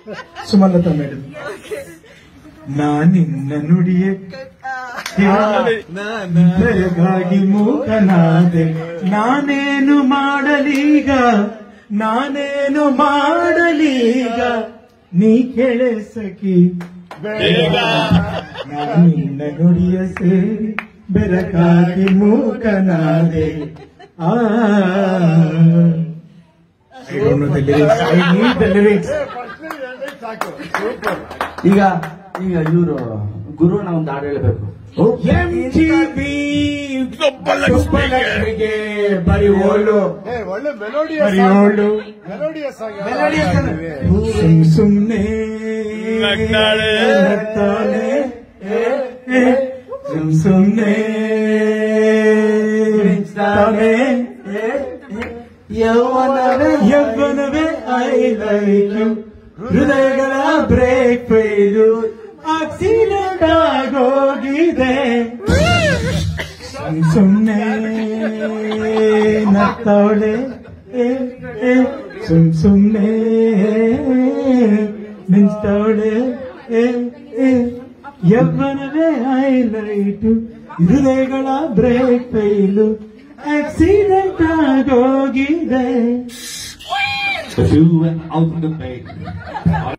Sumalatha madam ನಾ ನಿನ್ನ ನುಡಿಯ ದಯಗಾಗಿ ಮೂಕನಾದೆ ನಾನೇನು ಮಾಡಲೀಗ ನಾನೇನು ಮಾಡಲೀಗ ನೀ ಕೆಳೆ ಸಖಿ ನಾನು ನಿನ್ನ ನುಡಿಯ ಸೇರಿ ಬೆರಗಾಗಿ ಮೂಕನಾದೆ ಆ I don't know the lyrics. I need the lyrics. ಈಗ ಈಗ ಇವರು ಗುರುನ ಒಂದು ಹಾಡು ಹೇಳಬೇಕು MTV ಸುಬ್ಬಲಕ್ಷ್ಮಿಗೆ ಬರಿ ಓಳು ಏ, ಒಳ್ಳೆ ಮೆಲೋಡಿ ಬರಿ ಓಳು ಮೆಲೋಡಿಯಸ್ ಆಗಿ Melodious ಆಗಿ. ಸುಮ್ ಸುಮ್ನೆ ನಗ್ತಾಳೆ. ನಗ್ತಾಳೆ. ಏ, ಏ, ಸುಮ್ ಸುಮ್ನೆ ತಾನೆ. ಯೌವನವೇ ಯೌವನವೇ ಐ ಲೈಕ್ ಯು ಹೃದಯಗಳ ಬ್ರೇಕ್ ಫೈಲು ಆಕ್ಸಿಡೆಂಟ್ ಆಗೋಗಿದೆ ಸುಮ್ ಸುಮ್ನೆ ನಗ್ತಾವಳೆ ಏ, ಏ, ಸುಮ್ ಸುಮ್ನೆ ಮಿಂಚ್ತಾವಳೆ ಏ, ಏ, ಯೌವನವೇ ಹೈಲೈಟು ಹೃದಯಗಳ ಬ್ರೇಕ್ ಫೈಲು ಆಕ್ಸಿಡೆಂಟ್ ಆಗೋಗಿದೆ You went out in the bay.